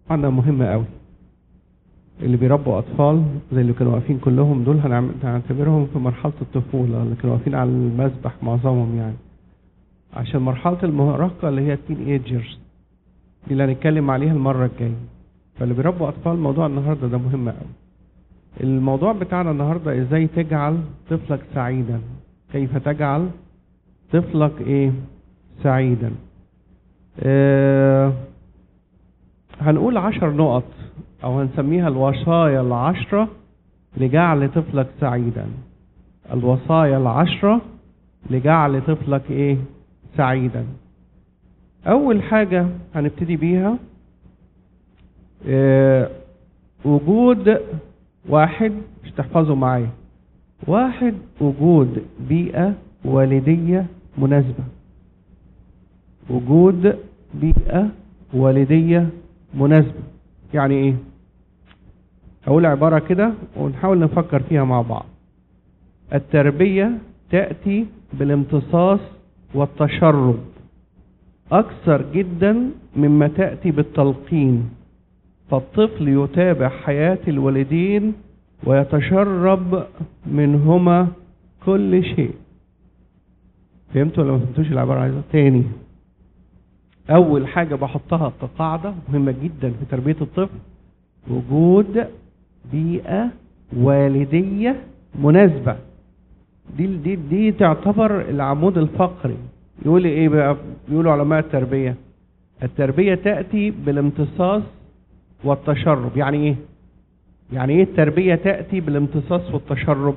عندنا مهمة قوي اللي بيربوا أطفال زي اللي كانوا واقفين كلهم دول هنعم- هنعتبرهم في مرحلة الطفولة اللي كانوا واقفين على المسبح معظمهم يعني عشان مرحلة المراهقة اللي هي التين ايجرز دي اللي هنتكلم عليها المرة الجاية فاللي بيربوا أطفال موضوع النهاردة ده مهم قوي الموضوع بتاعنا النهاردة ازاي تجعل طفلك سعيدا كيف تجعل طفلك ايه سعيدا آه هنقول عشر نقط او هنسميها الوصايا العشرة لجعل طفلك سعيدا الوصايا العشرة لجعل طفلك ايه سعيدا اول حاجة هنبتدي بيها آه وجود واحد مش تحفظوا معايا واحد وجود بيئة والدية مناسبة وجود بيئة والدية مناسبة يعني ايه هقول عبارة كده ونحاول نفكر فيها مع بعض التربية تأتي بالامتصاص والتشرب أكثر جدا مما تأتي بالتلقين فالطفل يتابع حياة الوالدين ويتشرب منهما كل شيء فهمتوا ولا ما فهمتوش العبارة عايزة تاني أول حاجة بحطها كقاعدة مهمة جدا في تربية الطفل وجود بيئة والدية مناسبة دي دي دي تعتبر العمود الفقري يقول ايه بقى يقولوا علماء التربية التربية تأتي بالامتصاص والتشرب يعني ايه يعني ايه التربية تأتي بالامتصاص والتشرب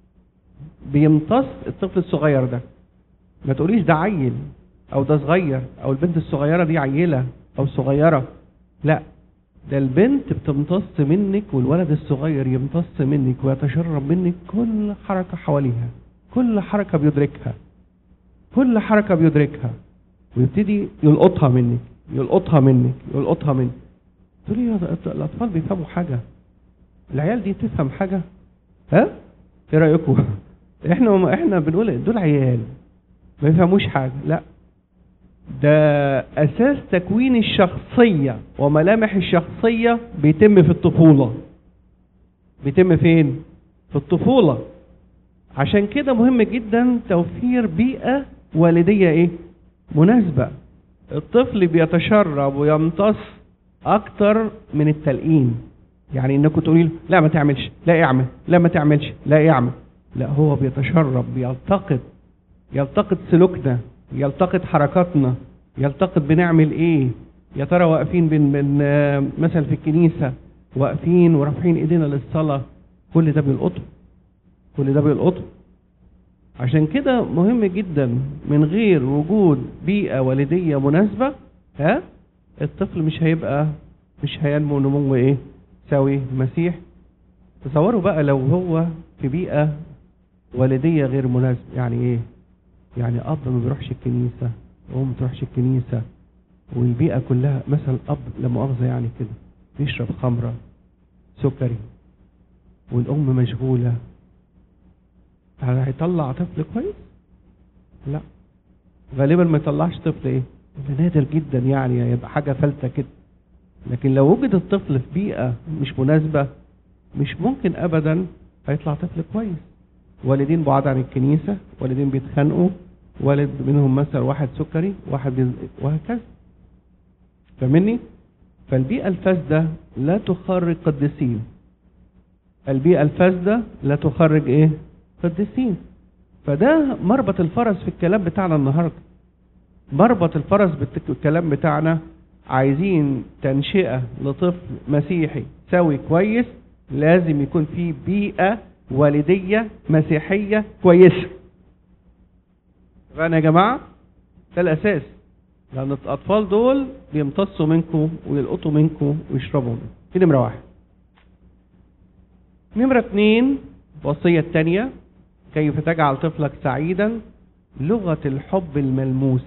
بيمتص الطفل الصغير ده ما تقوليش ده عيل او ده صغير او البنت الصغيرة دي عيلة او صغيرة لا ده البنت بتمتص منك والولد الصغير يمتص منك ويتشرب منك كل حركة حواليها كل حركة بيدركها كل حركة بيدركها ويبتدي يلقطها منك يلقطها منك يلقطها منك تقولي يا ده- الأطفال بيفهموا حاجة العيال دي تفهم حاجة ها ايه رأيكم احنا احنا بنقول دول عيال ما يفهموش حاجة لا ده أساس تكوين الشخصية وملامح الشخصية بيتم في الطفولة بيتم فين؟ في الطفولة عشان كده مهم جدا توفير بيئة والدية ايه؟ مناسبة الطفل بيتشرب ويمتص أكتر من التلقين يعني انكم تقولي له لا ما تعملش لا اعمل لا ما تعملش لا اعمل لا هو بيتشرب بيلتقط يلتقط سلوكنا يلتقط حركاتنا يلتقط بنعمل ايه يا ترى واقفين بين بين آه، مثلا في الكنيسه واقفين ورافعين ايدينا للصلاه كل ده بيلقطه كل ده بيلقطه عشان كده مهم جدا من غير وجود بيئه والديه مناسبه ها الطفل مش هيبقى مش هينمو نمو ايه سوي مسيح تصوروا بقى لو هو في بيئه والديه غير مناسبه يعني ايه يعني اب ما بيروحش الكنيسه وام ما بتروحش الكنيسه والبيئه كلها مثلا اب لا مؤاخذه يعني كده بيشرب خمره سكري والام مشغوله هل هيطلع طفل كويس؟ لا غالبا ما يطلعش طفل ايه؟ ده نادر جدا يعني يبقى حاجه فلته كده لكن لو وجد الطفل في بيئه مش مناسبه مش ممكن ابدا هيطلع طفل كويس والدين بعاد عن الكنيسة والدين بيتخانقوا والد منهم مثلا واحد سكري واحد بيز... وهكذا فاهمني فالبيئة الفاسدة لا تخرج قديسين البيئة الفاسدة لا تخرج ايه قديسين فده مربط الفرس في الكلام بتاعنا النهاردة مربط الفرس بالكلام بتاعنا عايزين تنشئة لطفل مسيحي سوي كويس لازم يكون في بيئة والدية مسيحية كويسة فأنا يا جماعة ده الأساس لأن الأطفال دول بيمتصوا منكم ويلقطوا منكم ويشربوا منكم دي نمرة واحد نمرة اتنين الوصية التانية كيف تجعل طفلك سعيدا لغة الحب الملموس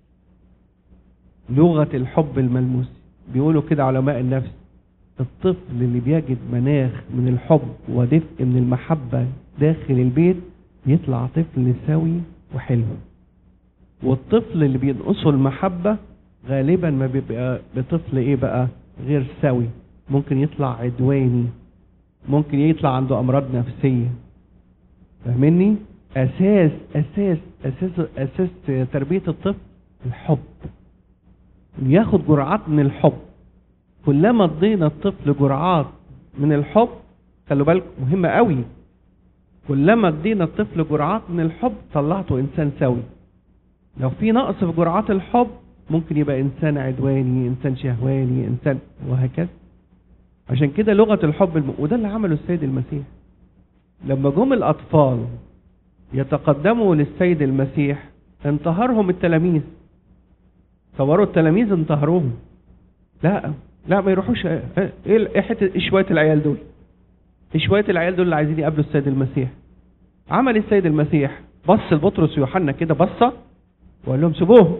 لغة الحب الملموس بيقولوا كده علماء النفس الطفل اللي بيجد مناخ من الحب ودفء من المحبة داخل البيت يطلع طفل سوي وحلو والطفل اللي بينقصه المحبة غالبا ما بيبقى بطفل ايه بقى غير سوي ممكن يطلع عدواني ممكن يطلع عنده امراض نفسيه فاهمني اساس اساس اساس اساس تربيه الطفل الحب ياخد جرعات من الحب كلما ادينا الطفل جرعات من الحب خلوا بالكم مهمه قوي كلما ادينا الطفل جرعات من الحب طلعته انسان سوي لو في نقص في جرعات الحب ممكن يبقى انسان عدواني انسان شهواني انسان وهكذا عشان كده لغه الحب الم... وده اللي عمله السيد المسيح لما جم الاطفال يتقدموا للسيد المسيح انتهرهم التلاميذ تصوروا التلاميذ انتهروهم لا لا ما يروحوش ايه ايه حته ايه شويه العيال دول ايه شويه العيال دول اللي عايزين يقابلوا السيد المسيح عمل إيه السيد المسيح بص لبطرس ويوحنا كده بصه وقال لهم سيبوهم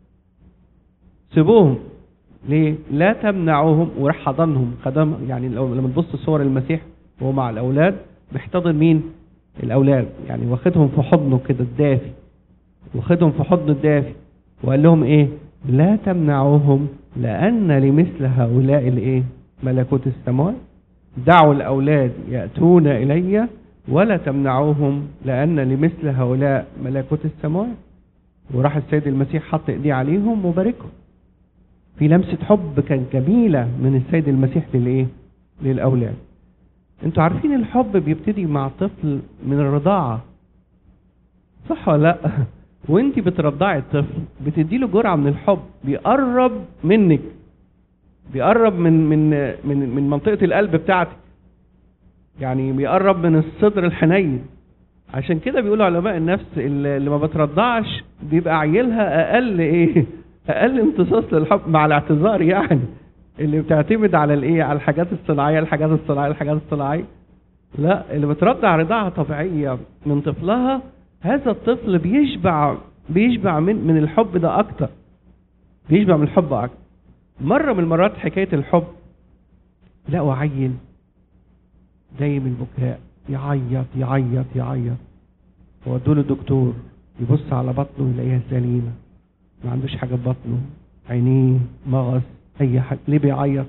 سيبوهم ليه لا تمنعوهم وراح حضنهم خدم يعني لو- لما تبص صور المسيح وهو مع الاولاد بيحتضن مين الاولاد يعني واخدهم في حضنه كده الدافي واخدهم في حضنه الدافي وقال لهم ايه لا تمنعوهم لان لمثل هؤلاء الايه ملكوت السماوات دعوا الاولاد ياتون الي ولا تمنعوهم لان لمثل هؤلاء ملكوت السماوات وراح السيد المسيح حط ايديه عليهم وباركهم في لمسة حب كانت جميلة من السيد المسيح للايه للاولاد انتوا عارفين الحب بيبتدي مع الطفل من الرضاعة صح ولا لا وانت بترضعي الطفل بتدي له جرعة من الحب بيقرب منك بيقرب من من من من منطقة القلب بتاعتك يعني بيقرب من الصدر الحنين عشان كده بيقولوا علماء النفس اللي اللي ما بترضعش بيبقى عيلها اقل ايه اقل امتصاص للحب مع الاعتذار يعني اللي بتعتمد على الايه على الحاجات الصناعيه الحاجات الصناعيه الحاجات الصناعيه لا اللي بترضع رضاعه طبيعيه من طفلها هذا الطفل بيشبع بيشبع من من الحب ده اكتر بيشبع من الحب اكتر مره من المرات حكايه الحب لقوا عيل دايم البكاء يعيط يعيط يعيط ودوا له دكتور يبص على بطنه يلاقيها سليمه ما عندوش حاجه في بطنه عينيه مغص اي حاجه ليه بيعيط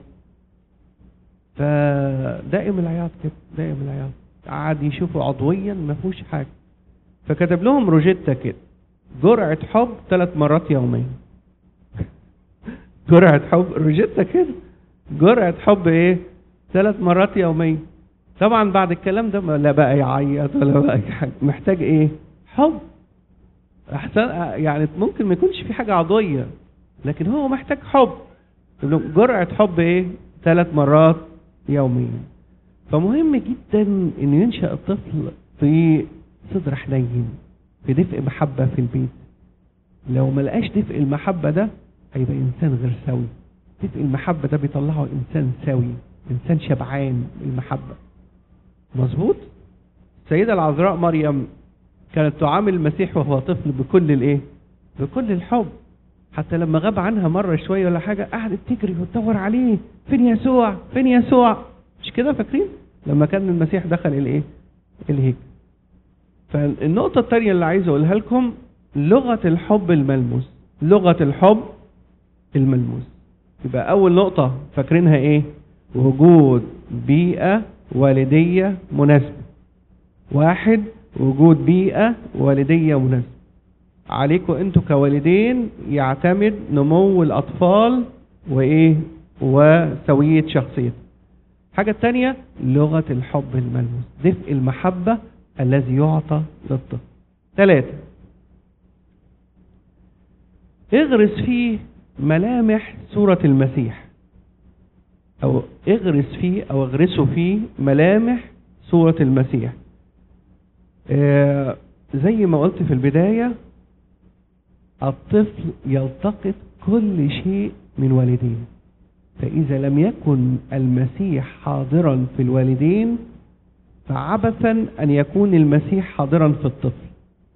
فدائم العياط كده دائم العياط قعد يشوفه عضويا ما فيهوش حاجه فكتب لهم روجيتا كده جرعه حب ثلاث مرات يوميا جرعه حب روجيتا كده جرعه حب ايه ثلاث مرات يوميا طبعا بعد الكلام ده ما- لا بقى يعيط ولا بقى أي حاجه محتاج ايه حب احسن يعني ممكن ما يكونش في حاجه عضويه لكن هو محتاج حب يقول له جرعه حب ايه ثلاث مرات يوميا فمهم جدا ان ينشا الطفل في صدر حنين في دفء محبه في البيت لو ما لقاش دفء المحبه ده هيبقى انسان غير سوي دفء المحبه ده بيطلعه انسان سوي انسان شبعان بالمحبه مظبوط السيده العذراء مريم كانت تعامل المسيح وهو طفل بكل الايه بكل الحب حتى لما غاب عنها مره شويه ولا حاجه قعدت تجري وتدور عليه فين يسوع فين يسوع مش كده فاكرين لما كان المسيح دخل الايه الهيكل فالنقطة الثانية اللي عايز أقولها لكم لغة الحب الملموس لغة الحب الملموس يبقى أول نقطة فاكرينها إيه؟ وجود بيئة والدية مناسبة واحد وجود بيئة والدية مناسبة عليكم انتوا كوالدين يعتمد نمو الأطفال وإيه؟ وسوية شخصيته حاجة التانية لغة الحب الملموس دفء المحبة الذي يعطى للطفل ثلاثة اغرس فيه ملامح صورة المسيح أو اغرس فيه أو اغرسوا فيه ملامح صورة المسيح آه زي ما قلت في البداية الطفل يلتقط كل شيء من والديه فإذا لم يكن المسيح حاضرا في الوالدين فعبثا أن يكون المسيح حاضرا في الطفل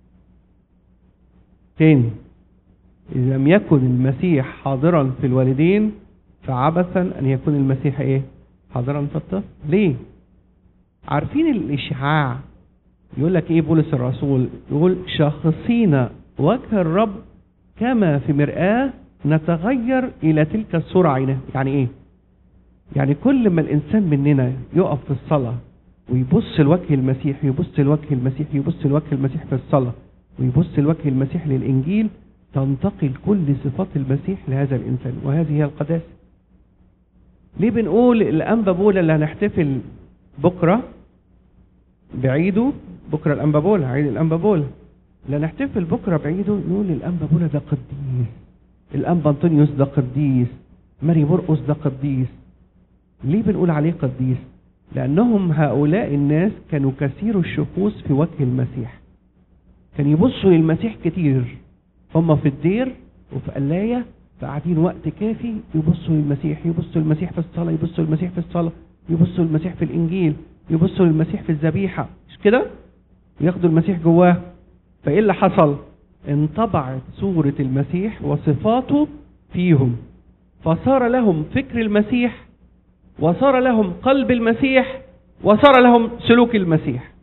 تاني إذا لم يكن المسيح حاضرا في الوالدين فعبثا أن يكون المسيح إيه حاضرا في الطفل ليه عارفين الإشعاع يقول لك إيه بولس الرسول يقول شخصينا وجه الرب كما في مرآة نتغير إلى تلك الصورة عينه يعني إيه يعني كل ما الانسان مننا يقف في الصلاه ويبص لوجه المسيح يبص لوجه المسيح يبص لوجه المسيح في الصلاه ويبص لوجه المسيح للانجيل تنتقل كل صفات المسيح لهذا الانسان وهذه هي القداسه ليه بنقول الانبا بولا اللي هنحتفل بكره بعيده بكره الانبا بولا عيد الانبا بولا اللي هنحتفل بكره بعيده نقول الانبا بولا ده قديس الانبا انطونيوس ده قديس ماري مرقس ده قديس ليه بنقول عليه قديس لانهم هؤلاء الناس كانوا كثير الشخوص في وجه المسيح كان يبصوا للمسيح كتير هم في الدير وفي قلايه فقاعدين وقت كافي يبصوا للمسيح يبصوا للمسيح في الصلاه يبصوا للمسيح في الصلاه يبصوا للمسيح في الانجيل يبصوا للمسيح في الذبيحه مش كده وياخدوا المسيح جواه فايه اللي حصل انطبعت صوره المسيح وصفاته فيهم فصار لهم فكر المسيح وصار لهم قلب المسيح وصار لهم سلوك المسيح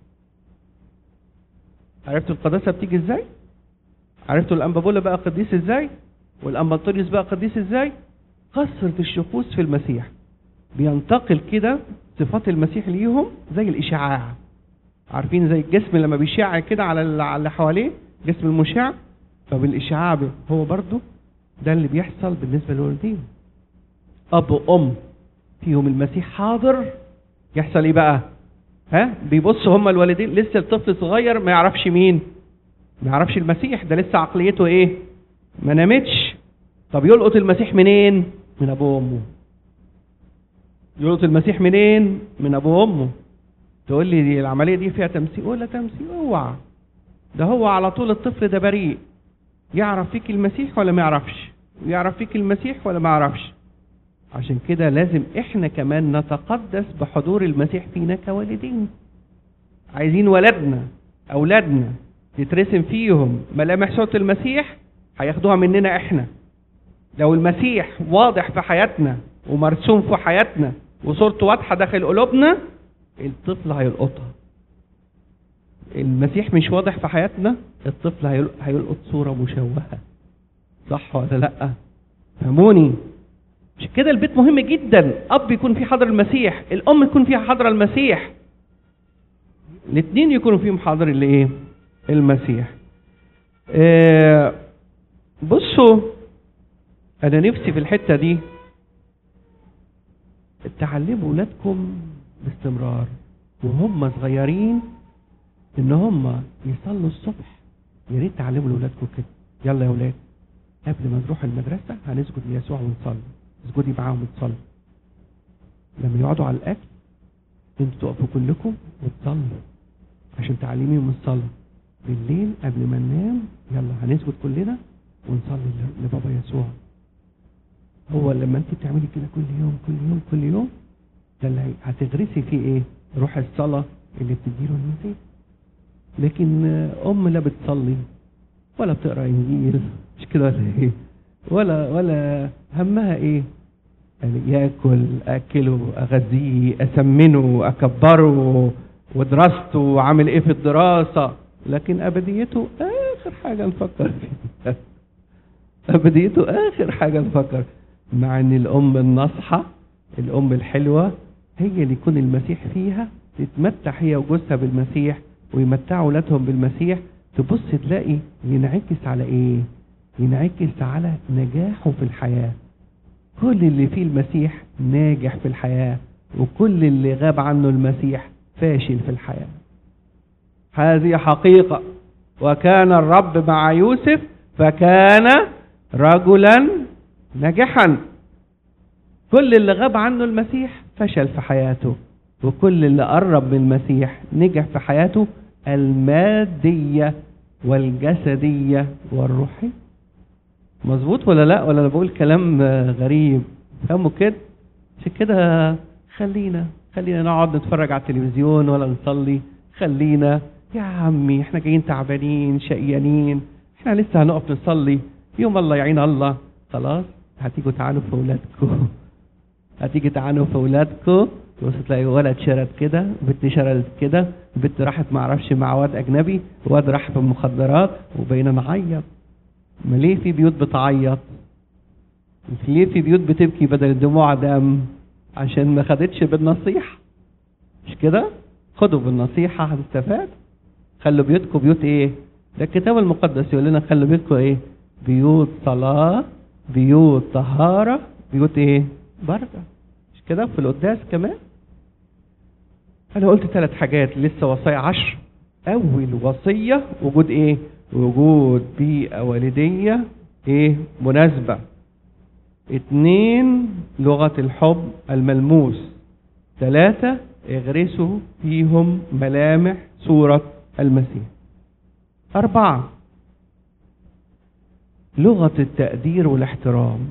عرفتوا القداسه بتيجي ازاي عرفتوا الانبابولا بقى قديس ازاي والامبطوريوس بقى قديس ازاي كثرة الشخوص في المسيح بينتقل كده صفات المسيح ليهم زي الاشعاع عارفين زي الجسم لما بيشع كده على اللي حواليه جسم المشع فبالاشعاع هو برضو ده اللي بيحصل بالنسبه للوالدين اب وام فيهم المسيح حاضر يحصل ايه بقى ها بيبصوا هما الوالدين لسه الطفل صغير ما يعرفش مين ما يعرفش المسيح ده لسه عقليته ايه ما نامتش طب يلقط المسيح منين من ابوه وامه يلقط المسيح منين من ابوه وامه تقول لي دي العمليه دي فيها تمثيل ولا تمثيل اوعى ده هو على طول الطفل ده بريء يعرف فيك المسيح ولا ما يعرفش يعرف فيك المسيح ولا ما يعرفش عشان كده لازم احنا كمان نتقدس بحضور المسيح فينا كوالدين عايزين ولدنا اولادنا يترسم فيهم ملامح صوت المسيح هياخدوها مننا احنا لو المسيح واضح في حياتنا ومرسوم في حياتنا وصورته واضحه داخل قلوبنا الطفل هيلقطها المسيح مش واضح في حياتنا الطفل هيلقط صوره مشوهه صح ولا لا فهموني مش كده البيت مهم جدا اب يكون في حضر المسيح الام يكون فيها حضر المسيح الاثنين يكونوا فيهم حاضر اللي ايه المسيح آه بصوا انا نفسي في الحته دي تعلموا ولادكم باستمرار وهم صغيرين ان هم يصلوا الصبح يا ريت تعلموا لاولادكم كده يلا يا اولاد قبل ما نروح المدرسه هنسجد ليسوع ونصلي اسجدي معاهم وتصلي لما يقعدوا على الاكل انتوا تقفوا كلكم وتصلوا عشان تعلميهم الصلاه بالليل قبل ما ننام يلا هنسجد كلنا ونصلي لبابا يسوع هو لما انت بتعملي كده كل يوم كل يوم كل يوم ده اللي هتغرسي فيه ايه روح الصلاة اللي بتديله المسيح لكن ام لا بتصلي ولا بتقرا انجيل مش كده ولا ايه ولا ولا همها ايه يعني ياكل اكله اغذيه اسمنه اكبره ودراسته وعامل ايه في الدراسه لكن ابديته اخر حاجه نفكر فيها ابديته اخر حاجه نفكر مع ان الام الناصحه الام الحلوه هي اللي يكون المسيح فيها تتمتع هي وجوزها بالمسيح ويمتعوا اولادهم بالمسيح تبص تلاقي ينعكس على ايه ينعكس على نجاحه في الحياه كل اللي فيه المسيح ناجح في الحياه وكل اللي غاب عنه المسيح فاشل في الحياه هذه حقيقه وكان الرب مع يوسف فكان رجلا ناجحا كل اللي غاب عنه المسيح فشل في حياته وكل اللي قرب من المسيح نجح في حياته المادية والجسدية والروحية مظبوط ولا لا ولا انا بقول كلام غريب فهموا كده عشان كده خلينا خلينا نقعد نتفرج على التلفزيون ولا نصلي خلينا يا عمي احنا جايين تعبانين شقيانين احنا لسه هنقف نصلي يوم الله يعين الله خلاص هتيجوا تعانوا في اولادكم هتيجي تعانوا في اولادكم تبص تلاقي ولد شرد كده بنت شردت كده بنت راحت ما اعرفش مع واد اجنبي واد راح في المخدرات وبقينا نعيط ما ليه في بيوت بتعيط ليه في بيوت بتبكي بدل الدموع دم عشان ما خدتش بالنصيحة مش كده خدوا بالنصيحة هنستفاد خلوا بيوتكم بيوت ايه ده الكتاب المقدس يقول لنا خلوا بيوتكم ايه بيوت صلاة بيوت طهارة بيوت ايه بركة مش كده في القداس كمان انا قلت ثلاث حاجات لسه وصايا عشر اول وصية وجود ايه وجود بيئة والدية ايه مناسبة اتنين لغة الحب الملموس ثلاثة اغرسوا فيهم ملامح صورة المسيح أربعة لغة التقدير والاحترام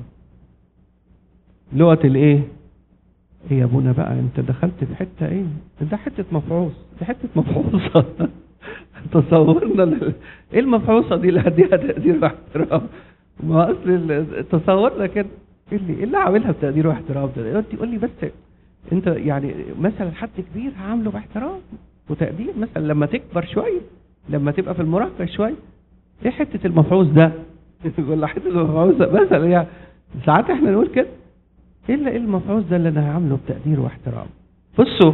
لغة الايه ايه يا ابونا بقى انت دخلت في حتة ايه ده حتة مفعوص دي حتة مفعوصة تصورنا ال- ايه المفعوصة دي اللي هديها تقدير واحترام ما اصل ال- تصورنا كده ايه اللي ايه اللي عاملها بتقدير واحترام ده انت يقول لي بس انت يعني مثلا حد كبير هعامله باحترام وتقدير مثلا لما تكبر شويه لما تبقى في المراهقه شويه ايه حته المفعوص ده ولا حته المفعوص ده مثلا يعني ساعات احنا نقول كده ايه اللي ايه المفعوص ده اللي انا هعامله بتقدير واحترام بصوا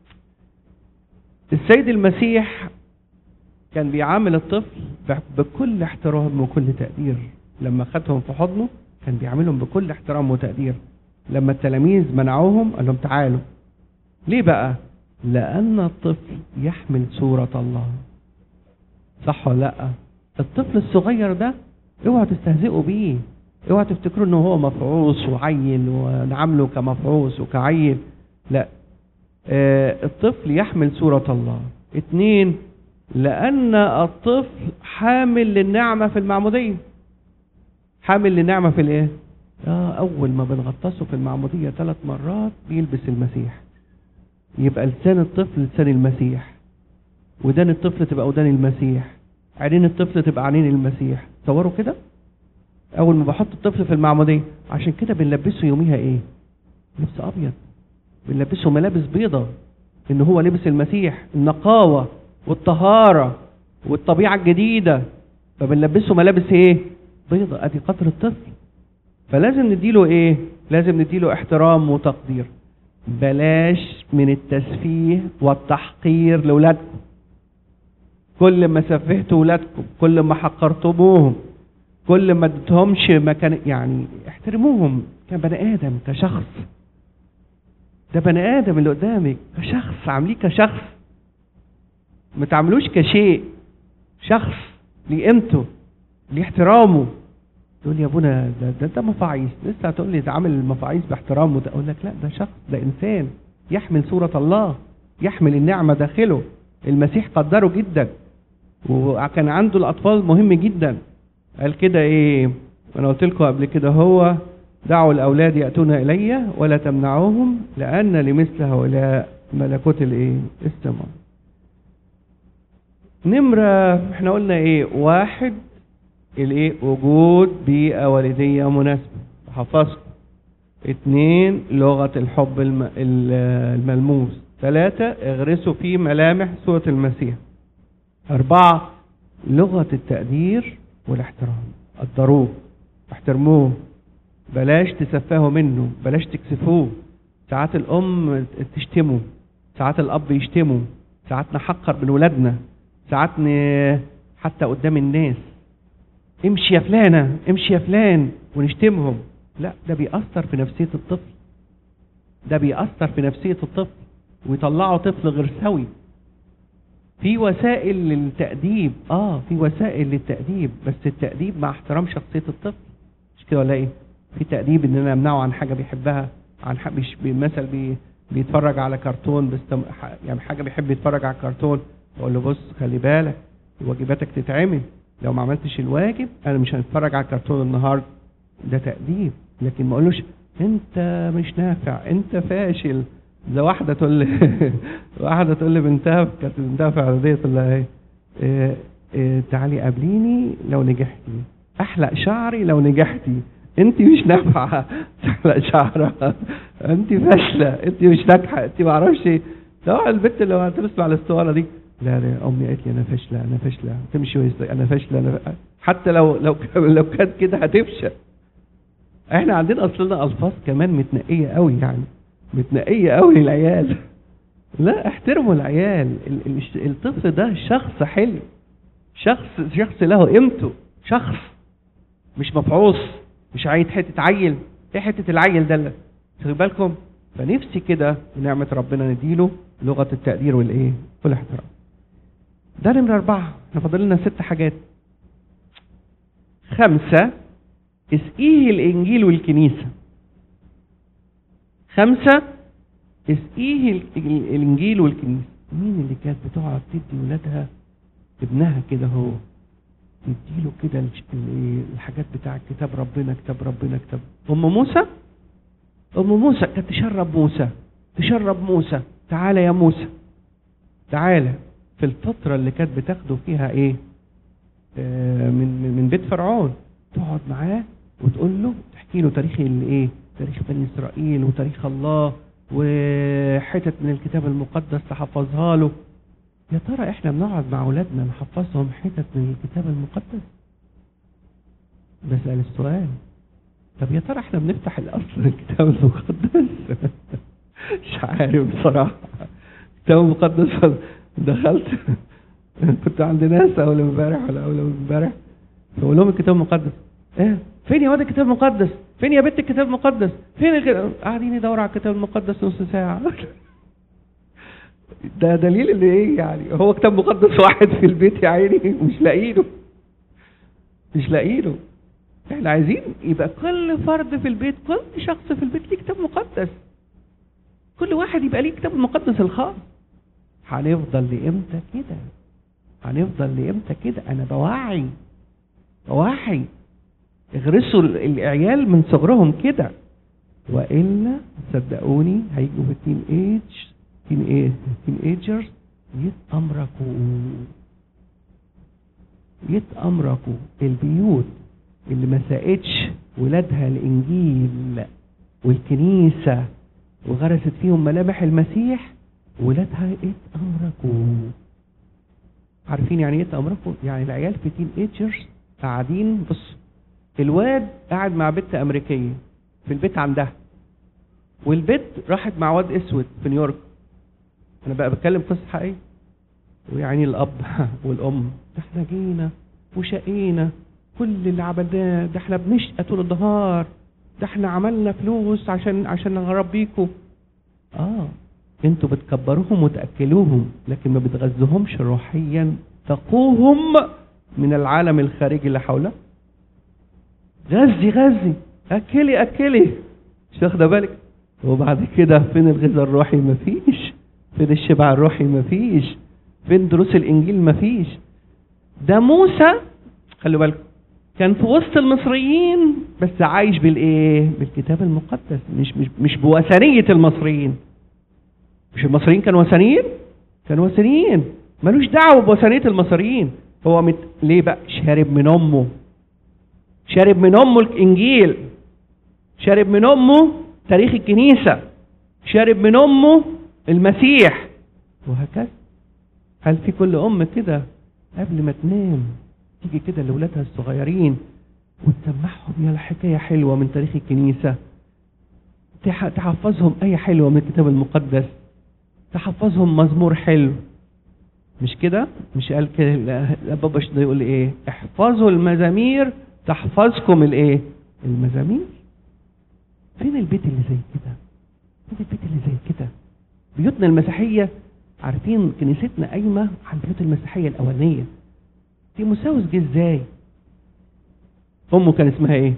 السيد المسيح كان بيعامل الطفل ب- بكل احترام وكل تقدير لما خدهم في حضنه كان بيعاملهم بكل احترام وتقدير لما التلاميذ منعوهم قال لهم تعالوا ليه بقى لأن الطفل يحمل صورة الله صح ولا لا الطفل الصغير ده اوعوا تستهزئوا بيه اوعوا تفتكروا ان هو مفعوص وعيل ونعامله كمفعوص وكعيل لا آه الطفل يحمل صورة الله اتنين لأن الطفل حامل للنعمة في المعمودية حامل للنعمة في الايه آه أول ما بنغطسه في المعمودية ثلاث مرات بيلبس المسيح يبقى لسان الطفل لسان المسيح ودان الطفل تبقى ودان المسيح عينين الطفل تبقى عينين المسيح تصوروا كده أول ما بحط الطفل في المعمودية عشان كده بنلبسه يوميها إيه لبس أبيض بنلبسه ملابس بيضة إن هو لبس المسيح النقاوة والطهارة والطبيعة الجديدة فبنلبسه ملابس إيه بيضة أدي قدر الطفل فلازم نديله ايه لازم نديله احترام وتقدير بلاش من التسفيه والتحقير لاولادكم كل ما سفهتوا ولادكم كل ما حقرتموهم كل ما اديتهمش مكان يعني احترموهم كبني ادم كشخص ده بني ادم اللي قدامك كشخص عامليه كشخص ما تعملوش كشيء شخص ليه قيمته ليه احترامه تقول لي يا ابونا ده ده, ده مفاعيس لسه هتقول لي ده عامل المفاعيس باحترام وده اقول لك لا ده شخص ده انسان يحمل صورة الله يحمل النعمة داخله المسيح قدره جدا وكان عنده الاطفال مهم جدا قال كده ايه انا قلت لكم قبل كده هو دعوا الاولاد ياتون الي ولا تمنعوهم لان لمثل هؤلاء ملكوت الايه السماء نمرة احنا قلنا ايه واحد الايه وجود بيئة والدية مناسبة حفظت اتنين لغة الحب الم... ال- الملموس ثلاثة اغرسوا فيه ملامح صورة المسيح أربعة لغة التقدير والاحترام قدروه احترموه بلاش تسفهوا منه بلاش تكسفوه ساعات الأم تشتمه ساعات الأب يشتمه ساعات نحقر من ولادنا ساعات ن... حتى قدام الناس امشي يا فلانة امشي يا فلان ونشتمهم لا ده بيأثر في نفسية الطفل ده بيأثر في نفسية الطفل ويطلعه طفل غير سوي في وسائل للتأديب اه في وسائل للتأديب بس التأديب مع احترام شخصية الطفل مش كده ولا ايه في تأديب ان انا امنعه عن حاجة بيحبها عن حاجة مش مثلا بي بيتفرج على كرتون بس يعني حاجة بيحب يتفرج على كرتون بقول له بص خلي بالك واجباتك تتعمل لو ما عملتش الواجب انا مش هنتفرج على الكرتون النهارده ده تأديب لكن ما اقولوش انت مش نافع انت فاشل ده واحده تقول لي واحده تقول لي بنتها كانت بنتها في اعداديه تقول لها ايه إيه إيه تعالي قابليني لو نجحتي احلق شعري لو نجحتي انت مش نافعه تحلق شعرها انت فاشله انت مش ناجحه انت ما اعرفش ايه طبعا البنت اللي هتسمع الاسطوانه دي لا لا امي قالت لي انا فاشله انا فاشله تمشي ويست- انا فاشله انا ف... حتى لو لو لو كانت كده هتفشل احنا عندنا اصلنا الفاظ كمان متنقيه قوي يعني متنقية قوي للعيال لا احترموا العيال ال- ال- الطفل ده شخص حلو شخص شخص له قيمته شخص مش مفعوص مش عايز حته عيل ايه حته العيل ده اللي خدوا بالكم فنفسي كده بنعمه ربنا نديله لغه التقدير والايه والاحترام ده نمرة أربعة احنا فاضل لنا ست حاجات خمسة اسقيه الإنجيل والكنيسة خمسة اسقيه ال- ال- الإنجيل والكنيسة مين اللي كانت بتقعد تدي ولادها ابنها كده هو تديله كده الش- ال- الحاجات بتاع كتاب ربنا كتاب ربنا كتاب أم موسى أم موسى كانت تشرب موسى تشرب موسى تعالى يا موسى تعالى في الفترة اللي كانت بتاخده فيها ايه آه من من- من بيت فرعون تقعد معاه وتقول له تحكي له تاريخ الايه تاريخ بني اسرائيل وتاريخ الله وحتت من الكتاب المقدس تحفظها له يا ترى احنا بنقعد مع اولادنا نحفظهم حتت من الكتاب المقدس بسأل السؤال طب يا ترى احنا بنفتح الاصل الكتاب المقدس مش عارف بصراحة الكتاب المقدس دخلت كنت عند ناس اول امبارح ولا اول امبارح فقول لهم الكتاب المقدس ايه فين يا واد الكتاب المقدس فين يا بنت الكتاب المقدس فين الكتاب قاعدين يدوروا على الكتاب المقدس نص ساعة ده دليل ان ايه يعني هو كتاب مقدس واحد في البيت يا عيني مش لاقيينه مش لاقيينه احنا عايزين يبقى كل فرد في البيت كل شخص في البيت ليه كتاب مقدس كل واحد يبقى ليه كتاب المقدس الخاص هنفضل لامتى كده هنفضل لامتى كده انا بوعي بوعي اغرسوا ال- العيال من صغرهم كده والا صدقوني هيجوا في التين ايج تين ايه تين ايجرز يتامركوا يتامركوا البيوت اللي ما ساقتش ولادها الانجيل والكنيسه وغرست فيهم ملامح المسيح ولادها اتامركوا عارفين يعني ايه اتامركوا يعني العيال في تين ايجرز قاعدين بص الواد قاعد مع بنت امريكيه في البيت عندها والبنت راحت مع واد اسود في نيويورك انا بقى بتكلم قصه حقيقيه ويعني الاب والام ده احنا جينا وشقينا كل اللي عملناه ده احنا بنشقى طول النهار ده احنا عملنا فلوس عشان عشان نربيكم اه انتوا بتكبروهم وتاكلوهم لكن ما بتغذوهمش روحيا تقوهم من العالم الخارجي اللي حوله غذي غذي اكلي اكلي مش واخده بالك وبعد كده فين الغذاء الروحي مفيش فين الشبع الروحي مفيش فين دروس الانجيل مفيش ده موسى خلوا بالكم كان في وسط المصريين بس عايش بالايه بالكتاب المقدس مش مش مش بوثنيه المصريين مش المصريين كانوا وثنيين كانوا وثنيين ملوش دعوه بوثنيه المصريين هو مت... ليه بقى شارب من امه شارب من امه الانجيل شارب من امه تاريخ الكنيسه شارب من امه المسيح وهكذا هل في كل ام كده قبل ما تنام تيجي كده لاولادها الصغيرين وتسمعهم يا حكايه حلوه من تاريخ الكنيسه تح- تحفظهم ايه حلوه من الكتاب المقدس تحفظهم مزمور حلو مش كده مش قال كده لا- لا بابا شنو يقول ايه احفظوا المزامير تحفظكم الايه المزامير فين البيت اللي زي كده فين البيت اللي زي كده بيوتنا المسيحيه عارفين كنيستنا قايمه على البيوت المسيحيه الاولانيه تيموساوس جه ازاي امه كان اسمها ايه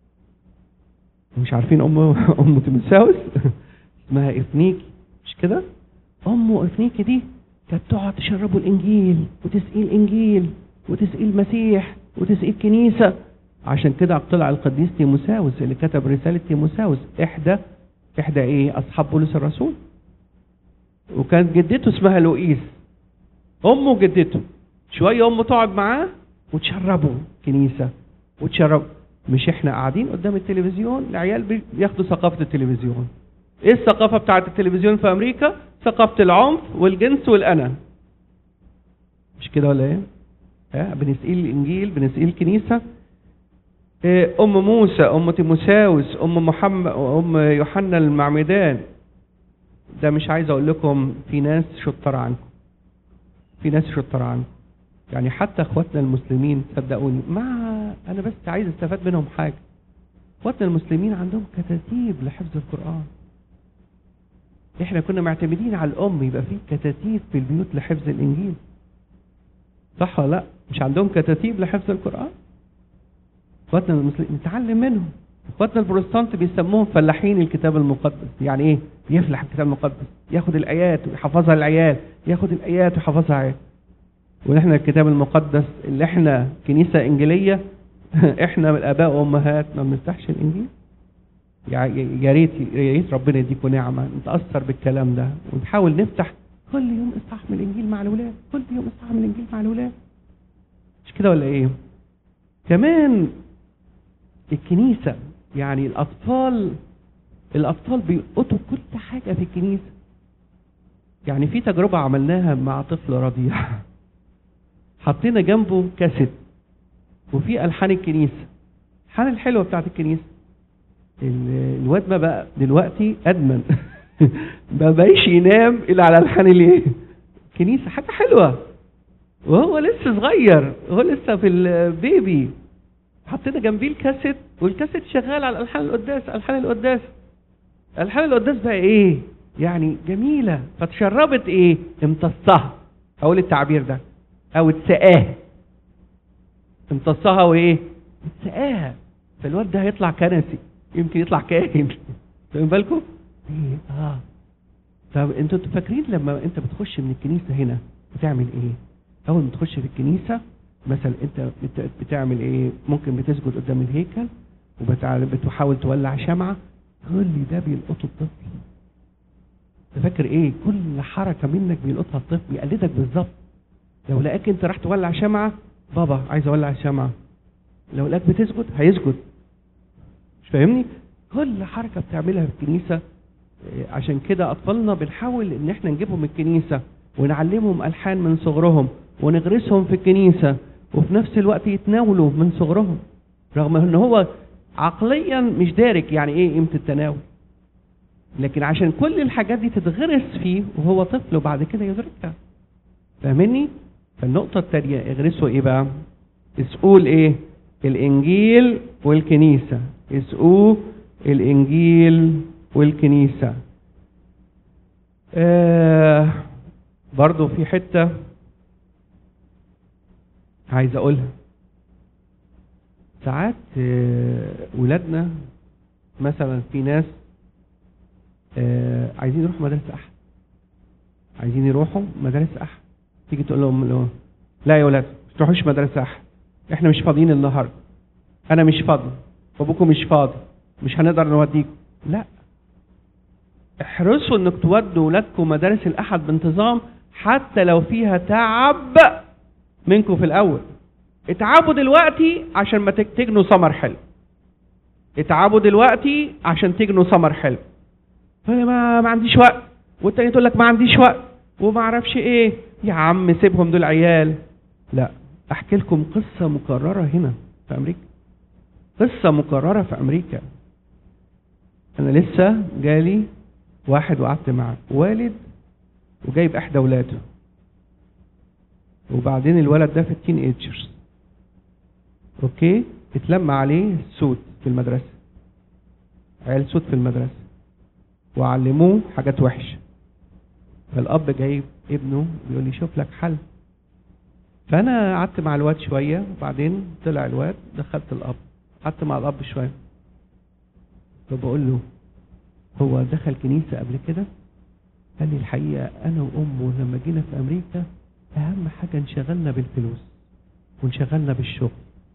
مش عارفين امه ام تيموساوس اسمها افنيكي مش كده امه افنيكي دي كانت تقعد تشربه الانجيل وتسقيه الانجيل وتسقيه المسيح وتسقيه الكنيسه عشان كده طلع القديس تيموساوس اللي كتب رساله تيموساوس احدى احدى ايه اصحاب بولس الرسول وكانت جدته اسمها لوئيس امه وجدته شويه امه تقعد معاه وتشربه كنيسه وتشرب مش احنا قاعدين قدام التلفزيون العيال بي- بياخدوا ثقافه التلفزيون ايه الثقافه بتاعه التلفزيون في امريكا ثقافه العنف والجنس والانا مش كده ولا ايه ها بنسقيه الانجيل بنسقيه الكنيسه إيه، ام موسى ام تيموساوس ام محمد ام يوحنا المعمدان ده مش عايز اقول لكم في ناس شطار عنكم في ناس شطار عنكم يعني حتى اخواتنا المسلمين صدقوني مع انا بس عايز استفاد منهم حاجه اخواتنا المسلمين عندهم كتاتيب لحفظ القران احنا كنا معتمدين على الام يبقى في كتاتيب في البيوت لحفظ الانجيل صح ولا لا مش عندهم كتاتيب لحفظ القران اخواتنا المسلمين نتعلم منهم اخواتنا البروتستانت بيسموهم فلاحين الكتاب المقدس يعني ايه بيفلح الكتاب المقدس ياخد الايات ويحفظها للعيال ياخد الايات ويحفظها عيال ونحن الكتاب المقدس اللي احنا كنيسه انجيليه احنا الاباء وامهات ما بنفتحش الانجيل يا يا ريت يا ريت ربنا يديكم نعمه نتاثر بالكلام ده ونحاول نفتح كل يوم اصحاح من الانجيل مع الاولاد كل يوم اصحاح من الانجيل مع الاولاد مش كده ولا ايه كمان الكنيسه يعني الاطفال الاطفال بيلقطوا كل حاجه في الكنيسه يعني في تجربه عملناها مع طفل رضيع حطينا جنبه كاسيت وفي الحان الكنيسه الحان الحلوه بتاعت الكنيسه ال- الواد ما بقى دلوقتي ادمن ما بقاش ينام الا على الحان الايه كنيسه حاجه حلوه وهو لسه صغير هو لسه في البيبي حطينا جنبيه الكاسيت والكاسيت شغال على الحان القداس الحان القداس الحان القداس بقى ايه يعني جميله فتشربت ايه امتصها اقول التعبير ده او اتسقاها امتصها وايه اتسقاها فالواد ده هيطلع كنسي يمكن يطلع كاهن فاهم بالكم ايه اه طب انتوا فاكرين لما انت بتخش من الكنيسه هنا بتعمل ايه اول ما تخش في الكنيسه مثلا انت بت- بتعمل ايه ممكن بتسجد قدام الهيكل وبتحاول تولع شمعه كل ده بيلقطه الطفل انت فاكر ايه كل حركه منك بيلقطها الطفل بيقلدك بالظبط لو لقاك انت راح تولع شمعه بابا عايز اولع شمعه لو لقاك بتسجد هيسجد مش فاهمني كل حركه بتعملها في الكنيسه اه، عشان كده اطفالنا بنحاول ان احنا نجيبهم الكنيسه ونعلمهم الحان من صغرهم ونغرسهم في الكنيسه وفي نفس الوقت يتناولوا من صغرهم رغم ان هو عقليا مش دارك يعني ايه قيمه التناول لكن عشان كل الحاجات دي تتغرس فيه وهو طفل وبعد كده يدركها فاهمني فالنقطة التانية اغرسوا ايه بقى اسقوا ايه الانجيل والكنيسة اسقوا الانجيل والكنيسة آه برضو في حتة عايز اقولها ساعات آه، ولادنا مثلا في ناس آه، عايزين يروحوا مدرسة أحد عايزين يروحوا مدرسة أحد تيجي تقول لهم لو لا يا ولاد ما تروحوش مدرسة أحد احنا مش فاضيين النهارده أنا مش فاضي وأبوكم مش فاضي مش هنقدر نوديكم لا احرصوا انك تودوا ولادكم مدارس الأحد بانتظام حتى لو فيها تعب منكم في الأول اتعبوا دلوقتي عشان ما تج- تجنوا ثمر حلو اتعبوا دلوقتي عشان تجنوا ثمر حلو فما ما عنديش وقت والتاني تقول لك ما عنديش وقت وما اعرفش ايه يا عم سيبهم دول عيال لا احكي لكم قصه مكرره هنا في امريكا قصه مكرره في امريكا انا لسه جالي واحد وقعدت معاه والد وجايب احدى اولاده وبعدين الولد ده في التين ايجرز اوكي اتلم عليه سود في المدرسه عيال سود في المدرسه وعلموه حاجات وحشه فالاب جايب ابنه بيقول لي شوف لك حل فانا قعدت مع الواد شويه وبعدين طلع الواد دخلت الاب قعدت مع الاب شويه فبقول له هو دخل كنيسه قبل كده قال لي الحقيقه انا وامه لما جينا في امريكا اهم حاجه انشغلنا بالفلوس وانشغلنا بالشغل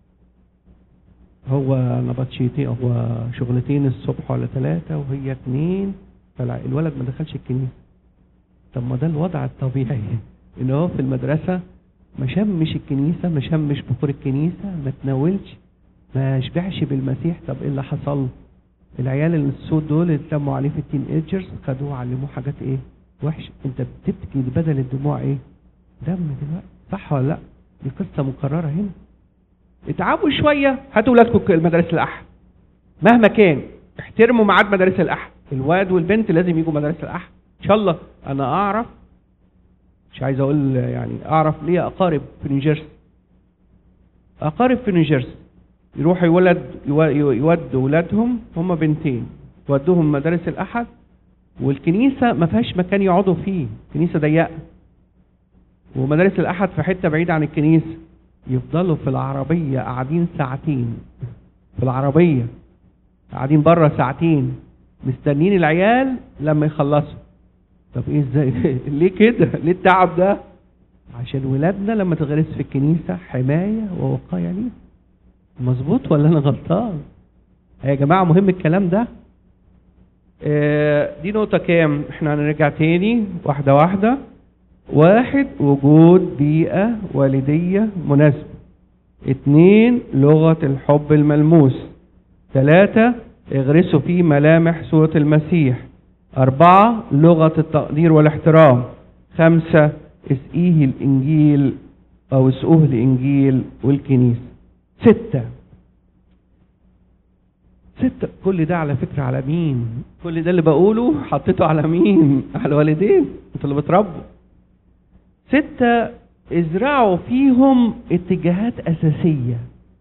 هو نبطشيتين هو شغلتين الصبح ولا ثلاثة وهي اتنين فالولد ما دخلش الكنيسة طب ما ده الوضع الطبيعي ان هو في المدرسة ما شمش الكنيسة ما شمش بخور الكنيسة ما تناولش ما شبعش بالمسيح طب ايه اللي حصل العيال السود دول اللي اتلموا عليه في التين ايجرز خدوه علموه حاجات ايه وحشة انت بتبكي بدل الدموع ايه دم دلوقتي صح ولا لا دي قصة مكررة هنا اتعبوا شوية هاتوا ولادكم المدارس الأحد مهما كان احترموا ميعاد مدارس الأحد الواد والبنت لازم يجوا مدارس الأحد ان شاء الله انا اعرف مش عايز اقول يعني اعرف ليه اقارب في نيوجيرسي اقارب في نيوجيرسي يروحوا يولد يو- يو- يودوا ولادهم هم بنتين يودوهم مدارس الاحد والكنيسه ما فيهاش مكان يقعدوا فيه كنيسه ضيقه ومدارس الاحد في حته بعيده عن الكنيسه يفضلوا في العربيه قاعدين ساعتين في العربيه قاعدين بره ساعتين مستنيين العيال لما يخلصوا طب ايه ازاي ليه كده ليه التعب ده عشان ولادنا لما تغرس في الكنيسه حمايه ووقايه ليه مظبوط ولا انا غلطان يا جماعه مهم الكلام ده آه، دي نقطة كام؟ احنا هنرجع تاني واحدة واحدة. واحد وجود بيئة والدية مناسبة. اتنين لغة الحب الملموس. ثلاثة اغرسوا فيه ملامح صورة المسيح. أربعة لغة التقدير والاحترام. خمسة اسقيه الإنجيل أو اسقوه الإنجيل والكنيسة. ستة ستة كل ده على فكرة على مين؟ كل ده اللي بقوله حطيته على مين؟ على الوالدين انتوا اللي بتربوا. ستة ازرعوا فيهم اتجاهات أساسية.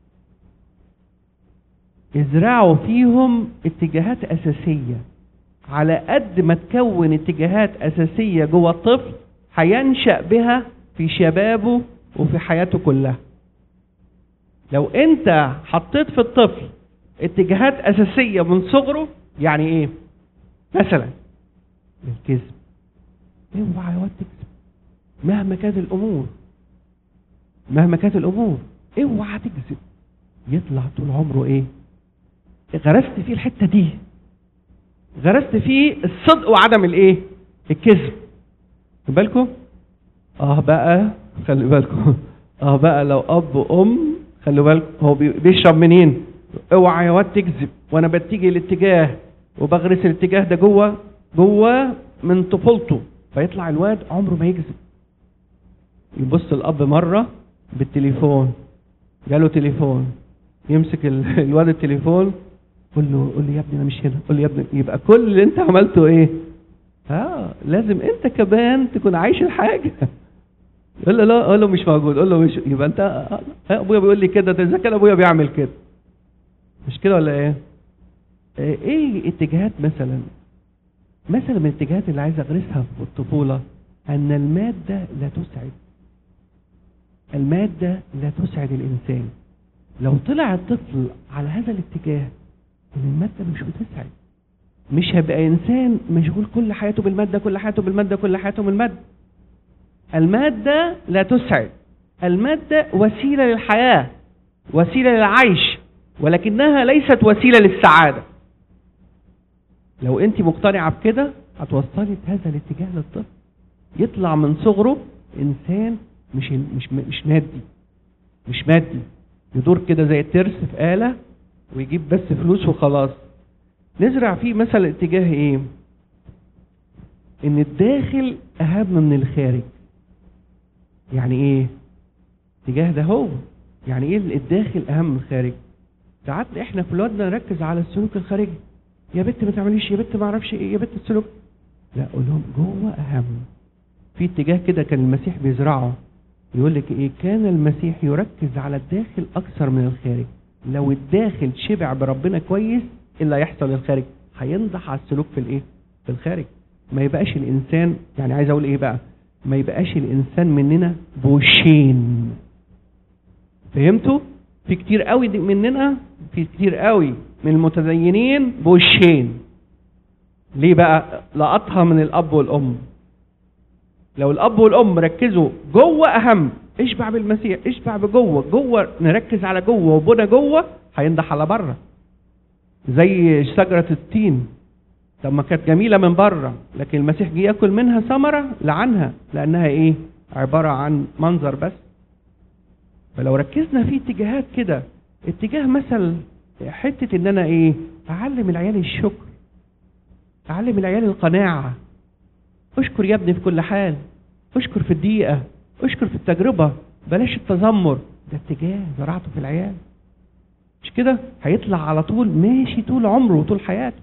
ازرعوا فيهم اتجاهات أساسية. على قد ما تكون اتجاهات أساسية جوه الطفل هينشأ بها في شبابه وفي حياته كلها. لو انت حطيت في الطفل اتجاهات اساسيه من صغره يعني ايه مثلا الكذب اوعى يا واد تكذب مهما كانت الامور مهما كانت الامور اوعى تكذب يطلع طول عمره ايه غرست فيه الحته دي غرست فيه الصدق وعدم الايه الكذب خد بالكم اه بقى خلي بالكم اه بقى لو اب وام خلي بالكم هو بي- بيشرب منين اوعى يا واد تكذب وانا بتيجي الاتجاه وبغرس الاتجاه ده جوه جوه من طفولته فيطلع الواد عمره ما يكذب يبص الاب مره بالتليفون جاله تليفون يمسك ال- الواد التليفون قول له قول لي يا ابني انا مش هنا قول لي يا ابني يبقى كل اللي انت عملته ايه اه لازم انت كمان تكون عايش الحاجه يقول له لا قول له مش موجود قول له مش يبقى انت آه، آه، ابويا بيقول لي كده ده اذا كان ابويا بيعمل كده مش كده ولا ايه آه، ايه اتجاهات مثلا مثلا من الاتجاهات اللي عايز اغرسها في الطفوله ان الماده لا تسعد الماده لا تسعد الانسان لو طلع الطفل على هذا الاتجاه ان الماده مش بتسعد مش هيبقى انسان مشغول كل حياته بالماده كل حياته بالماده كل حياته بالماده الماده لا تسعد الماده وسيله للحياه وسيله للعيش ولكنها ليست وسيله للسعاده لو انت مقتنعه بكده هتوصلي بهذا الاتجاه للطفل يطلع من صغره انسان مش مش مش مادي مش مادي يدور كده زي الترس في آلة ويجيب بس فلوس وخلاص نزرع فيه مثلا اتجاه ايه ان الداخل اهم من الخارج يعني ايه اتجاه ده هو يعني ايه الداخل اهم من الخارج ساعات احنا في ولادنا نركز على السلوك الخارجي يا بنت ما تعمليش يا بنت ما اعرفش ايه يا بنت السلوك لا قول لهم جوه اهم في اتجاه كده كان المسيح بيزرعه يقول لك ايه كان المسيح يركز على الداخل اكثر من الخارج لو الداخل شبع بربنا كويس ايه اللي هيحصل للخارج هينضح على السلوك في الايه في الخارج ما يبقاش الانسان يعني عايز اقول ايه بقى ما يبقاش الانسان مننا بوشين فهمتوا في كتير قوي دي- مننا في كتير قوي من المتدينين بوشين ليه بقى لقطها من الاب والام لو الاب والام ركزوا جوه اهم اشبع بالمسيح اشبع بجوه جوه نركز على جوه وبنا جوه هينضح على بره زي شجره التين طب ما كانت جميله من بره لكن المسيح جه ياكل منها ثمره لعنها لانها ايه عباره عن منظر بس فلو ركزنا في اتجاهات كده اتجاه مثل حته ان انا ايه اعلم العيال الشكر اعلم العيال القناعه اشكر يا ابني في كل حال اشكر في الدقيقة اشكر في التجربة بلاش التذمر ده اتجاه زرعته في العيال مش كده هيطلع على طول ماشي طول عمره وطول حياته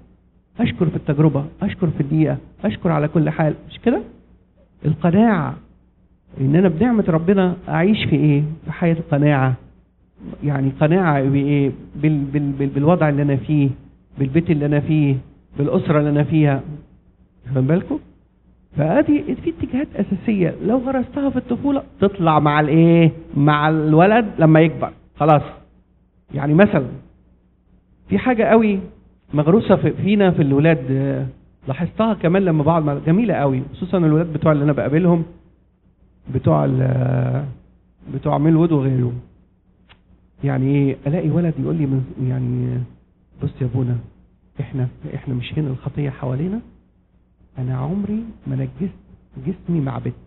اشكر في التجربه اشكر في الدقيقه اشكر على كل حال مش كده القناعه ان انا بنعمه ربنا اعيش في ايه في حياه القناعه يعني قناعه بايه بال بال بال بالوضع اللي انا فيه بالبيت اللي انا فيه بالاسره اللي انا فيها واخدين بالكم فادي في اتجاهات اساسيه لو غرستها في الطفوله تطلع مع الايه مع الولد لما يكبر خلاص يعني مثلا في حاجه قوي مغروسه في فينا في الولاد آه، لاحظتها كمان لما بقعد مع جميله قوي خصوصا الولاد بتوع اللي انا بقابلهم بتوع ال- بتوع ميلوود وغيره يعني ايه الاقي ولد يقول لي من يعني بص يا ابونا احنا احنا مش هنا الخطيه حوالينا انا عمري ما نجست جسمي مع بنت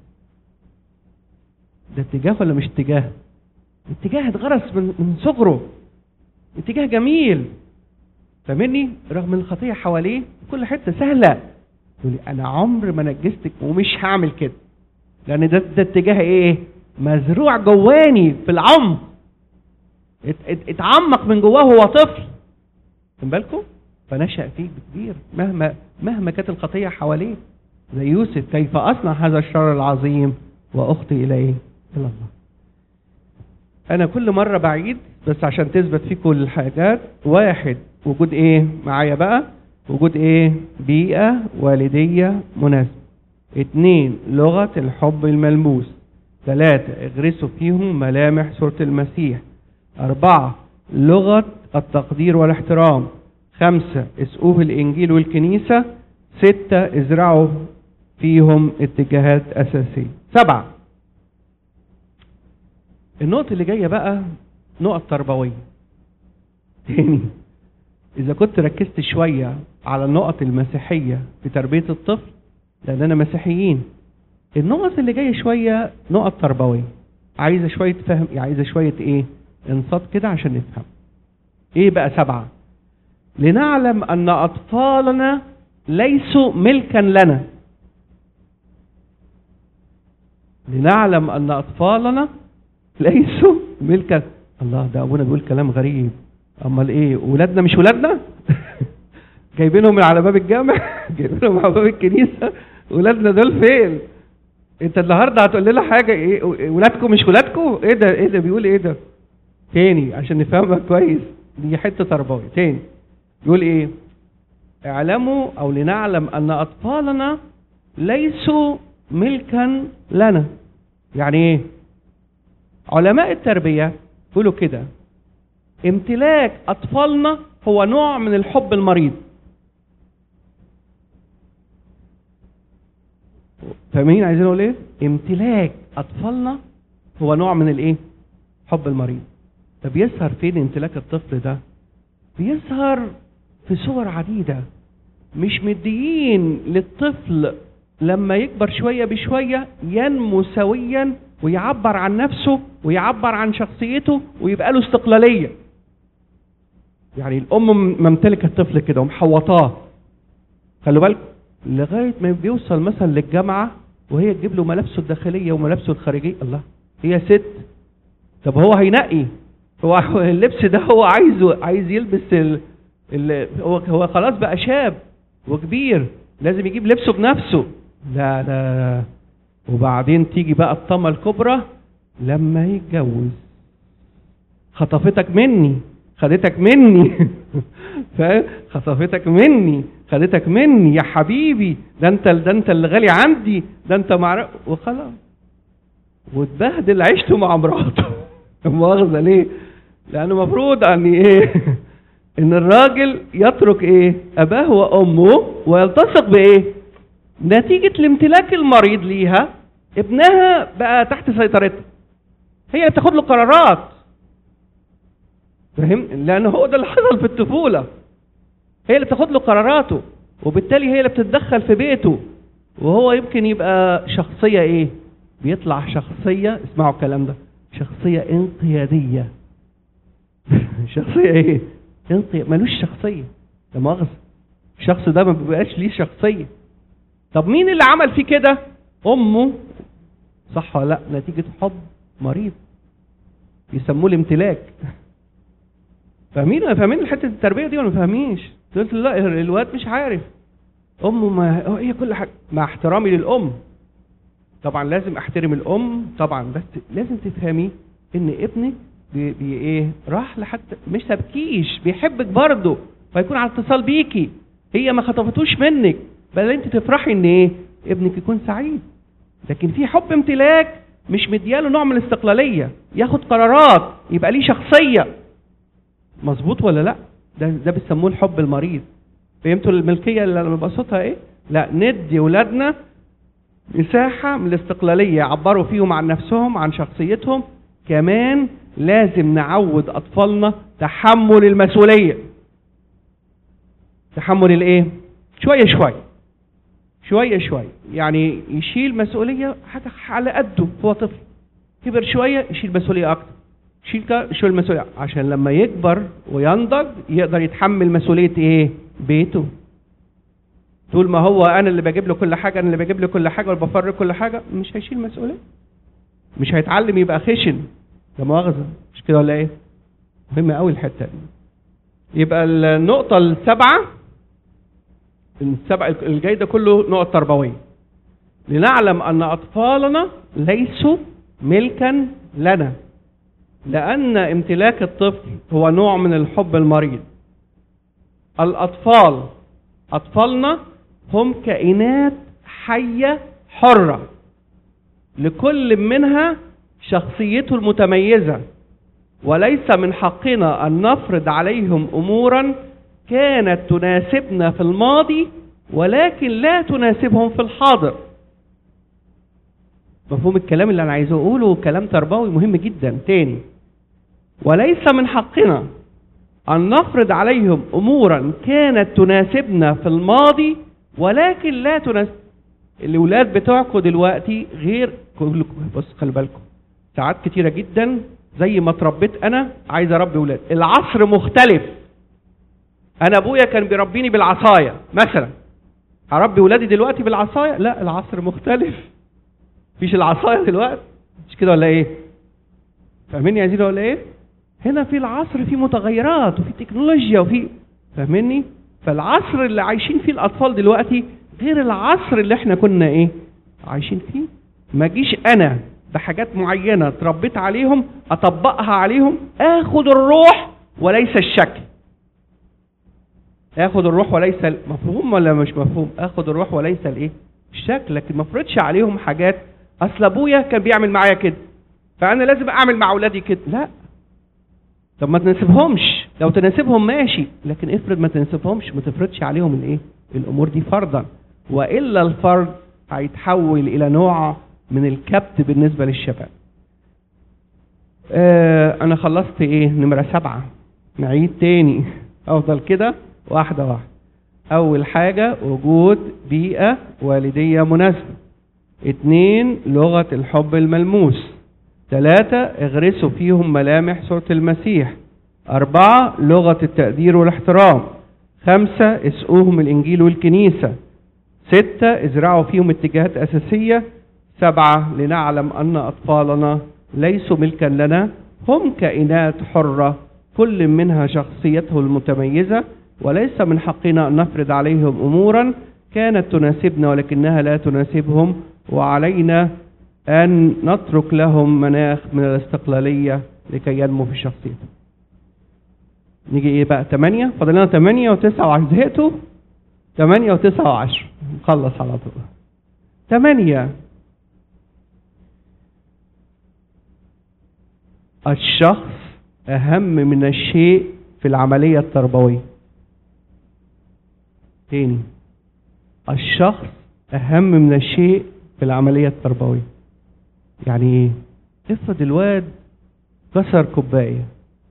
ده اتجاه ولا مش اتجاه اتجاه اتغرس من من صغره اتجاه جميل فاهمني رغم ان الخطيه حواليه في كل حته سهله يقول لي انا عمر ما نجستك ومش هعمل كده لان ده ده اتجاه ايه مزروع جواني في العمق ات- ات- اتعمق من جواه هو طفل خد بالكم فنشأ فيه بكبير مهما مهما كانت الخطية حواليه زي يوسف كيف أصنع هذا الشر العظيم وأخطي إليه إلى الله أنا كل مرة بعيد بس عشان تثبت فيكم الحاجات واحد وجود إيه معايا بقى وجود إيه بيئة والدية مناسبة اتنين لغة الحب الملموس ثلاثة اغرسوا فيهم ملامح صورة المسيح أربعة لغة التقدير والاحترام خمسة اسقوف الإنجيل والكنيسة ستة ازرعوا فيهم اتجاهات أساسية سبعة النقطة اللي جاية بقى نقط تربوية تاني إذا كنت ركزت شوية على النقط المسيحية في تربية الطفل لأننا مسيحيين النقط اللي جاية شوية نقط تربوية عايزة شوية فهم عايزة شوية إيه انصات كده عشان نفهم إيه بقى سبعة لنعلم أن أطفالنا ليسوا ملكا لنا لنعلم أن أطفالنا ليسوا ملكا الله ده أبونا بيقول كلام غريب أمال إيه ولادنا مش ولادنا جايبينهم من على باب الجامع جايبينهم على باب الكنيسة ولادنا دول فين انت النهارده هتقول لنا حاجه ايه ولادكم مش ولادكم ايه ده ايه ده بيقول ايه ده تاني عشان نفهمها كويس دي حته تربويه تاني يقول ايه اعلموا او لنعلم ان اطفالنا ليسوا ملكا لنا يعني ايه علماء التربيه يقولوا كده امتلاك اطفالنا هو نوع من الحب المريض فاهمين عايزين اقول ايه امتلاك اطفالنا هو نوع من الايه حب المريض طب يظهر فين امتلاك الطفل ده بيظهر في صور عديدة مش مديين للطفل لما يكبر شوية بشوية ينمو سويا ويعبر عن نفسه ويعبر عن شخصيته ويبقى له استقلالية يعني الأم ممتلكة الطفل كده ومحوطاه خلوا بالكم لغاية ما بيوصل مثلا للجامعة وهي تجيب له ملابسه الداخلية وملابسه الخارجية الله هي ست طب هو هينقي هو اللبس ده هو عايزه عايز يلبس ال... ال... هو هو خلاص بقى شاب وكبير لازم يجيب لبسه بنفسه لا لا وبعدين تيجي بقى الطمة الكبرى لما يتجوز خطفتك مني خدتك مني فاهم خطفتك مني خدتك مني يا حبيبي ده انت ده انت اللي غالي عندي ده انت معرف وخلاص واتبهدل عيشته مع مراته مؤاخذه ليه؟ لانه المفروض ان ايه؟ ان الراجل يترك ايه؟ اباه وامه ويلتصق بايه؟ نتيجه الامتلاك المريض ليها ابنها بقى تحت سيطرتها. هي اللي بتاخد له قرارات. فاهم؟ لان هو ده اللي حصل في الطفوله. هي اللي بتاخد له قراراته وبالتالي هي اللي بتتدخل في بيته وهو يمكن يبقى شخصيه ايه؟ بيطلع شخصيه اسمعوا الكلام ده شخصيه انقياديه شخصيه ايه؟ انقياد ملوش شخصيه لا مؤاخذه الشخص ده ما بيبقاش ليه شخصيه طب مين اللي عمل فيه كده؟ امه صح ولا لا؟ نتيجه حب مريض يسموه الامتلاك فاهمين فاهمين حته التربيه دي ولا ما فاهمينش قلت له لا الواد مش عارف امه ما هو هي كل حاجه مع احترامي للام طبعا لازم احترم الام طبعا بس لازم تفهمي ان ابنك بي, بي ايه راح لحد مش تبكيش بيحبك برضه فيكون على اتصال بيكي هي ما خطفتوش منك بل انت تفرحي ان ايه ابنك يكون سعيد لكن في حب امتلاك مش مدياله نوع من الاستقلاليه ياخد قرارات يبقى ليه شخصيه مظبوط ولا لا ده ده بيسموه الحب المريض فهمتوا الملكيه اللي انا ببسطها ايه لا ندي ولادنا مساحه من الاستقلاليه يعبروا فيهم عن نفسهم عن شخصيتهم كمان لازم نعود اطفالنا تحمل المسؤوليه تحمل الايه شويه شويه شويه شويه يعني يشيل مسؤوليه حاجه على قده هو طفل كبر شويه يشيل مسؤوليه اكتر يشيل ك- يشيل مسؤوليه عشان لما يكبر وينضج يقدر يتحمل مسؤوليه ايه بيته طول ما هو انا اللي بجيب له كل حاجه انا اللي بجيب له كل حاجه وبفرق كل حاجه مش هيشيل مسؤوليه مش هيتعلم يبقى خشن لا مؤاخذه مش كده ولا ايه مهمه قوي الحته دي يبقى النقطه السابعه السبع الجاي ده كله نقط تربويه لنعلم ان اطفالنا ليسوا ملكا لنا لان امتلاك الطفل هو نوع من الحب المريض الاطفال اطفالنا هم كائنات حيه حره لكل منها شخصيته المتميزه وليس من حقنا ان نفرض عليهم امورا كانت تناسبنا في الماضي ولكن لا تناسبهم في الحاضر مفهوم الكلام اللي انا عايز اقوله كلام تربوي مهم جدا تاني وليس من حقنا ان نفرض عليهم امورا كانت تناسبنا في الماضي ولكن لا تناسب الاولاد بتوعكم دلوقتي غير كلكم بص خلي بالكم ساعات كتيره جدا زي ما اتربيت انا عايز اربي ولاد العصر مختلف انا ابويا كان بيربيني بالعصايه مثلا اربي ولادي دلوقتي بالعصايه لا العصر مختلف مفيش العصايه دلوقتي مش كده ولا ايه فاهميني يا زينة ولا ايه هنا في العصر في متغيرات وفي تكنولوجيا وفي فاهميني فالعصر اللي عايشين فيه الاطفال دلوقتي غير العصر اللي احنا كنا ايه عايشين فيه ما جيش انا بحاجات معينه اتربيت عليهم اطبقها عليهم اخد الروح وليس الشكل اخد الروح وليس مفهوم ولا مش مفهوم اخد الروح وليس الايه الشكل لكن ما افرضش عليهم حاجات اصل ابويا كان بيعمل معايا كده فانا لازم اعمل مع اولادي كده لا طب ما تناسبهمش لو تناسبهم ماشي لكن افرض ما تناسبهمش ما تفرضش عليهم الايه الامور دي فرضا والا الفرض هيتحول الى نوع من الكبت بالنسبه للشباب آه انا خلصت ايه نمره سبعه نعيد تاني افضل كده واحده واحده اول حاجه وجود بيئه والديه مناسبه اتنين لغه الحب الملموس ثلاثة اغرسوا فيهم ملامح صورة المسيح أربعة لغة التقدير والاحترام خمسة اسقوهم الإنجيل والكنيسة ستة ازرعوا فيهم اتجاهات أساسية سبعة لنعلم أن أطفالنا ليسوا ملكا لنا هم كائنات حرة كل منها شخصيته المتميزة وليس من حقنا أن نفرض عليهم أمورا كانت تناسبنا ولكنها لا تناسبهم وعلينا أن نترك لهم مناخ من الاستقلالية لكي ينمو في شخصيتهم نيجي ايه بقى 8 فاضل لنا 8 و9 و10 زهقتوا 8 و9 و10 نخلص على طول 8 الشخص أهم من الشيء في العملية التربوية تاني الشخص أهم من الشيء في العملية التربوية يعني ايه افرض الواد كسر كوباية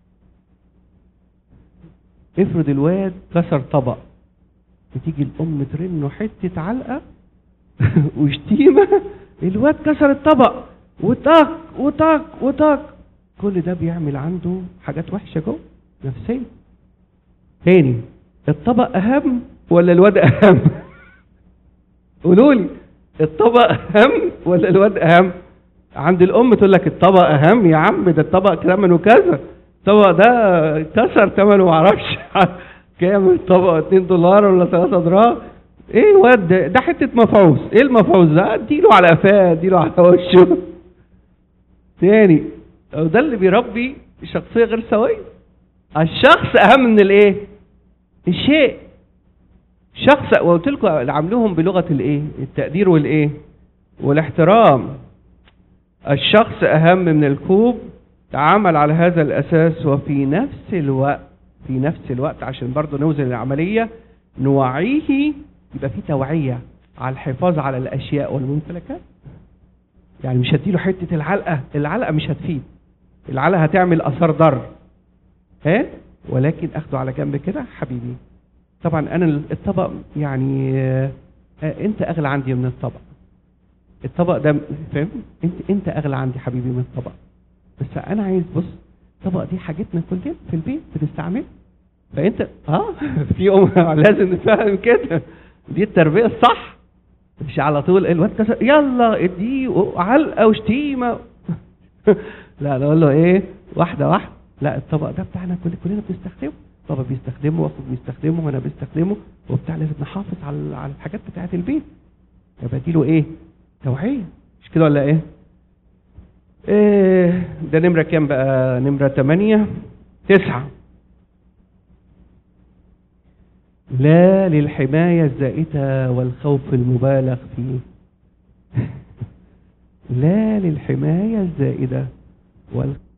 افرض الواد كسر طبق بتيجي الام ترنه حتة علقة وشتيمة الواد كسر الطبق وطق وطق وطق كل ده بيعمل عنده حاجات وحشة جوه نفسية تاني الطبق اهم ولا الواد اهم قولوا لي الطبق اهم ولا الواد اهم عند الام تقول لك الطبق اهم يا عم ده الطبق ثمنه كذا الطبق ده كسر ثمنه ما اعرفش كام الطبق 2 دولار ولا 3 دولار ايه واد ده, ده حته مفعوص ايه المفعوص ده اديله على قفاه اديله على وشه تاني أو ده اللي بيربي شخصيه غير سويه الشخص اهم من الايه الشيء شخص وقلت لكم عاملوهم بلغه الايه التقدير والايه والاحترام الشخص اهم من الكوب تعامل على هذا الاساس وفي نفس الوقت في نفس الوقت عشان برضه نوزن العمليه نوعيه يبقى في توعيه على الحفاظ على الاشياء والممتلكات يعني مش هديله حته العلقه العلقه مش هتفيد العلقه هتعمل اثار ضر ها ولكن اخده على جنب كده حبيبي طبعا انا الطبق يعني آه، آه، انت اغلى عندي من الطبق الطبق ده فاهم انت انت اغلى عندي حبيبي من الطبق بس انا عايز بص الطبق دي حاجتنا كلنا في البيت بنستعمله فانت اه في يوم لازم نفهم كده دي التربيه الصح مش على طول الواد كسر يلا اديه علقه وشتيمه لا نقول له ايه واحده واحده لا الطبق ده بتاعنا كل كلنا بنستخدمه بابا بيستخدمه واخوك بيستخدمه وانا بستخدمه وبتاع لازم نحافظ على على الحاجات بتاعه البيت يبقى دي له ايه توعيه مش كده ولا ايه ايه ده نمره كام بقى نمره 8 تسعة لا للحماية الزائدة والخوف المبالغ فيه لا للحماية الزائدة والخوف